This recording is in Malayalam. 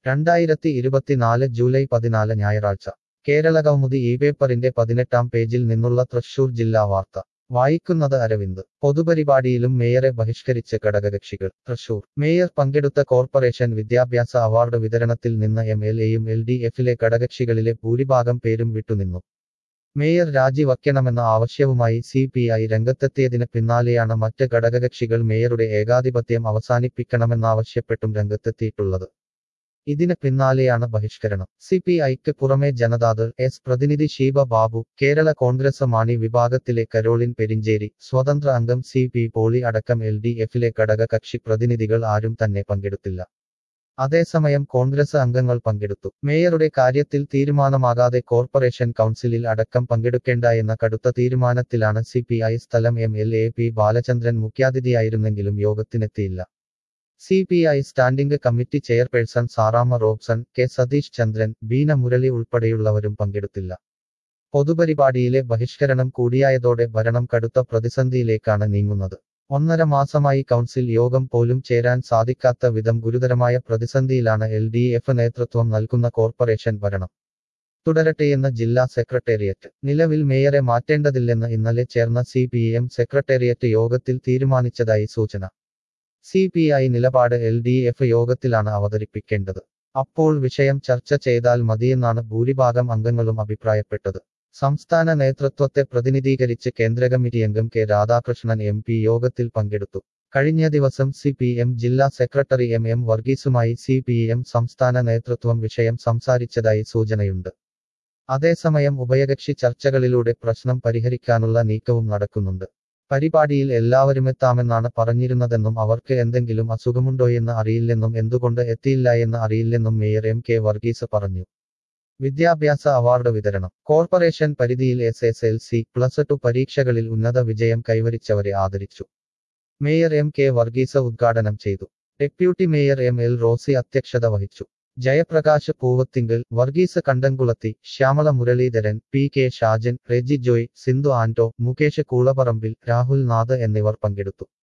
രണ്ടായിരത്തി ഇരുപത്തിനാല് ജൂലൈ പതിനാല് ഞായറാഴ്ച കേരള കൗമുദി ഈ പേപ്പറിന്റെ പതിനെട്ടാം പേജിൽ നിന്നുള്ള തൃശൂർ ജില്ലാ വാർത്ത വായിക്കുന്നത് അരവിന്ദ് പൊതുപരിപാടിയിലും മേയറെ ബഹിഷ്കരിച്ച് ഘടകകക്ഷികൾ തൃശൂർ മേയർ പങ്കെടുത്ത കോർപ്പറേഷൻ വിദ്യാഭ്യാസ അവാർഡ് വിതരണത്തിൽ നിന്ന് എം എൽ എയും എൽ ഡി എഫിലെ ഘടകകക്ഷികളിലെ ഭൂരിഭാഗം പേരും വിട്ടുനിന്നു മേയർ രാജിവയ്ക്കണമെന്ന ആവശ്യവുമായി സി പി ഐ രംഗത്തെത്തിയതിന് പിന്നാലെയാണ് മറ്റ് ഘടകകക്ഷികൾ മേയറുടെ ഏകാധിപത്യം അവസാനിപ്പിക്കണമെന്നാവശ്യപ്പെട്ടും രംഗത്തെത്തിയിട്ടുള്ളത് ഇതിന് പിന്നാലെയാണ് ബഹിഷ്കരണം സി പി ഐക്ക് പുറമെ ജനതാദൾ എസ് പ്രതിനിധി ഷീബ ബാബു കേരള കോൺഗ്രസ് മാണി വിഭാഗത്തിലെ കരോളിൻ പെരിഞ്ചേരി സ്വതന്ത്ര അംഗം സി പി പോളി അടക്കം എൽ ഡി എഫിലെ ഘടക കക്ഷി പ്രതിനിധികൾ ആരും തന്നെ പങ്കെടുത്തില്ല അതേസമയം കോൺഗ്രസ് അംഗങ്ങൾ പങ്കെടുത്തു മേയറുടെ കാര്യത്തിൽ തീരുമാനമാകാതെ കോർപ്പറേഷൻ കൗൺസിലിൽ അടക്കം പങ്കെടുക്കേണ്ട എന്ന കടുത്ത തീരുമാനത്തിലാണ് സി പി ഐ സ്ഥലം M L A P Balachandran മുഖ്യാതിഥിയായിരുന്നെങ്കിലും യോഗത്തിനെത്തിയില്ല C P I standing committee chairperson Sarama Robson K Satheesh Chandran Beena Murali ഉൾപ്പെടെയുള്ളവരും പങ്കെടുത്തില്ല പൊതുപരിപാടിയിലെ ബഹിഷ്കരണം കൂടിയായതോടെ ഭരണം കടുത്ത പ്രതിസന്ധിയിലേക്കാണ് നീങ്ങുന്നത് ഒന്നര മാസമായി കൗൺസിൽ യോഗം പോലും ചേരാൻ സാധിക്കാത്ത വിധം ഗുരുതരമായ പ്രതിസന്ധിയിലാണ് എൽ ഡി എഫ് നേതൃത്വം നൽകുന്ന കോർപ്പറേഷൻ ഭരണം തുടരട്ടെയെന്ന് ജില്ലാ സെക്രട്ടേറിയറ്റ് നിലവിൽ മേയറെ മാറ്റേണ്ടതില്ലെന്ന് ഇന്നലെ ചേർന്ന സി പി എം സെക്രട്ടേറിയറ്റ് യോഗത്തിൽ തീരുമാനിച്ചതായി സൂചന സി പി ഐ നിലപാട് എൽ ഡി എഫ് യോഗത്തിലാണ് അവതരിപ്പിക്കേണ്ടത് അപ്പോൾ വിഷയം ചർച്ച ചെയ്താൽ മതിയെന്നാണ് ഭൂരിഭാഗം അംഗങ്ങളും അഭിപ്രായപ്പെട്ടത് സംസ്ഥാന നേതൃത്വത്തെ പ്രതിനിധീകരിച്ച് കേന്ദ്ര കമ്മിറ്റി അംഗം കെ രാധാകൃഷ്ണൻ എം പി യോഗത്തിൽ പങ്കെടുത്തു കഴിഞ്ഞ ദിവസം സി പി എം ജില്ലാ സെക്രട്ടറി എം എം വർഗീസുമായി സി പി എം സംസ്ഥാന നേതൃത്വം വിഷയം സംസാരിച്ചതായി സൂചനയുണ്ട് അതേസമയം ഉഭയകക്ഷി ചർച്ചകളിലൂടെ പ്രശ്നം പരിഹരിക്കാനുള്ള നീക്കവും നടക്കുന്നുണ്ട് പരിപാടിയിൽ എല്ലാവരുമെത്താമെന്നാണ് പറഞ്ഞിരുന്നതെന്നും അവർക്ക് എന്തെങ്കിലും അസുഖമുണ്ടോയെന്ന് അറിയില്ലെന്നും എന്തുകൊണ്ട് എത്തിയില്ല എന്ന് അറിയില്ലെന്നും മേയർ എം കെ വർഗീസ് പറഞ്ഞു വിദ്യാഭ്യാസ അവാർഡ് വിതരണം കോർപ്പറേഷൻ പരിധിയിൽ S S L C plus two പരീക്ഷകളിൽ ഉന്നത വിജയം കൈവരിച്ചവരെ ആദരിച്ചു മേയർ എം കെ വർഗീസ് ഉദ്ഘാടനം ചെയ്തു deputy mayor M L Rosy അധ്യക്ഷത വഹിച്ചു ജയപ്രകാശ് പൂവത്തിങ്കൽ വർഗീസ് കണ്ടംകുളത്തി ശ്യാമള മുരളീധരൻ പി കെ ഷാജൻ റെജി ജോയ് സിന്ധു ആന്റോ മുകേഷ് കൂളപറമ്പിൽ രാഹുൽ നാഥ് എന്നിവർ പങ്കെടുത്തു